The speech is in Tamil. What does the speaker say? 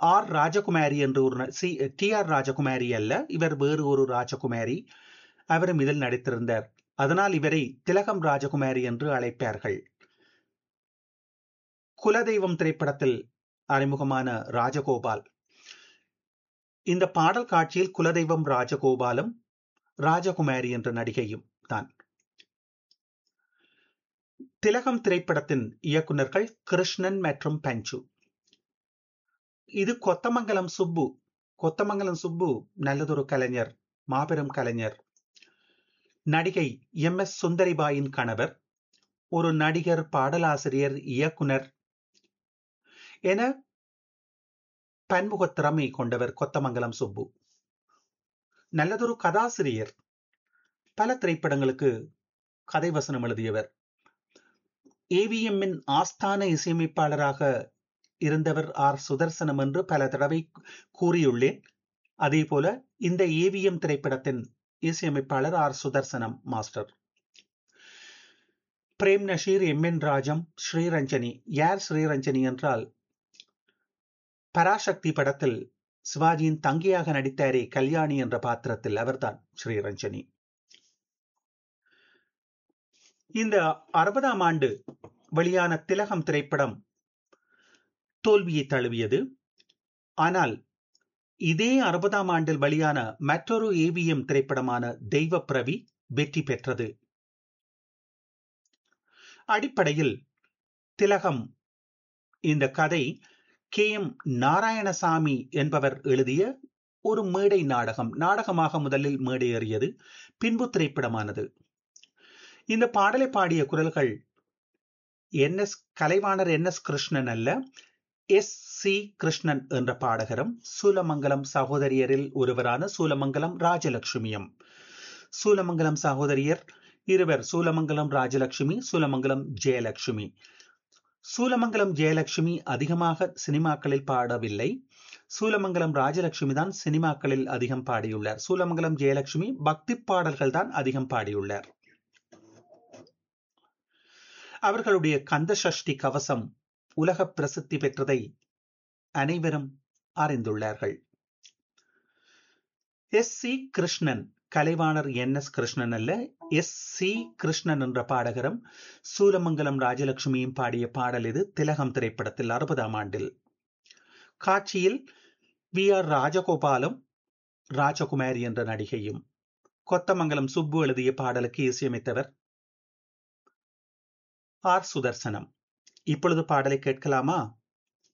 ஆர் ராஜகுமாரி என்று ஒரு சி டி ஆர் ராஜகுமாரி அல்ல இவர் வேறு ஒரு ராஜகுமாரி அவரும் இதில் நடித்திருந்தார் அதனால் இவரை திலகம் ராஜகுமாரி என்று அழைப்பார்கள் குலதெய்வம் திரைப்படத்தில் அறிமுகமான ராஜகோபால் இந்த பாடல் காட்சியில் குலதெய்வம் ராஜகோபாலும் ராஜகுமாரி என்ற நடிகையும் தான் திலகம் திரைப்படத்தின் இயக்குநர்கள் கிருஷ்ணன் மற்றும் பஞ்சு இது கொத்தமங்கலம் சுப்பு கொத்தமங்கலம் சுப்பு நல்லதொரு கலைஞர் மாபெரும் கலைஞர் நடிகை எம் எஸ் சுந்தரிபாயின் கணவர் ஒரு நடிகர் பாடலாசிரியர் இயக்குனர் என பன்முக திறமை கொண்டவர் கொத்தமங்கலம் சுப்பு நல்லதொரு கதாசிரியர் பல திரைப்படங்களுக்கு கதை வசனம் எழுதியவர் ஏவிஎம்மின் ஆஸ்தான இசையமைப்பாளராக இருந்தவர் ஆர் சுதர்சனம் என்று பல தடவை கூறியுள்ளேன் அதே போல இந்த ஏவிஎம் திரைப்படத்தின் இசையமைப்பாளர் R Sudarsanam master Prem Nazir M N Rajam Sriranjani யார் ஸ்ரீரஞ்சனி என்றால் பராசக்தி படத்தில் சிவாஜியின் தங்கியாக நடித்தாரே கல்யாணி என்ற பாத்திரத்தில் அவர்தான் ஸ்ரீரஞ்சனி இந்த அறுபதாம் ஆண்டு வெளியான திலகம் திரைப்படம் தோல்வியை தழுவியது ஆனால் இதே அறுபதாம் ஆண்டில் வெளியான மற்றொரு ஏவிஎம் திரைப்படமான தெய்வ பிரவி வெற்றி பெற்றது அடிப்படையில் திலகம் இந்த கதை கே எம் நாராயணசாமி என்பவர் எழுதிய ஒரு மேடை நாடகம் நாடகமாக முதலில் மேடையேறியது பின்பு திரைப்படமானது இந்த பாடலை பாடிய குரல்கள் N S Kalaivanar N S Krishnan அல்ல எஸ் சி கிருஷ்ணன் என்ற பாடகரும் சூலமங்கலம் சகோதரியரில் ஒருவரான சூலமங்கலம் ராஜலட்சுமியும் சூலமங்கலம் சகோதரியர் இருவர் சூலமங்கலம் ராஜலட்சுமி சூலமங்கலம் ஜெயலட்சுமி சூலமங்கலம் ஜெயலட்சுமி அதிகமாக சினிமாக்களில் பாடவில்லை சூலமங்கலம் ராஜலட்சுமி தான் சினிமாக்களில் அதிகம் பாடியுள்ளார் சூலமங்கலம் ஜெயலட்சுமி பக்தி பாடல்கள் தான் அதிகம் பாடியுள்ளார் அவர்களுடைய கந்த சஷ்டி கவசம் உலக பிரசித்தி பெற்றதை அனைவரும் அறிந்துள்ளார்கள் S C Krishnan Kalaivanar N S Krishnan அல்ல எஸ் சி கிருஷ்ணன் என்ற பாடகரும் சூலமங்கலம் ராஜலட்சுமியும் பாடிய பாடல் இது திலகம் திரைப்படத்தில் அறுபதாம் ஆண்டில் காட்சியில் வி ஆர் ராஜகோபாலும் ராஜகுமாரி என்ற நடிகையும் கொத்தமங்கலம் சுப்பு எழுதிய பாடலுக்கு இசையமைத்தவர் ஆர் சுதர்சனம் இப்பொழுது பாடலை கேட்கலாமா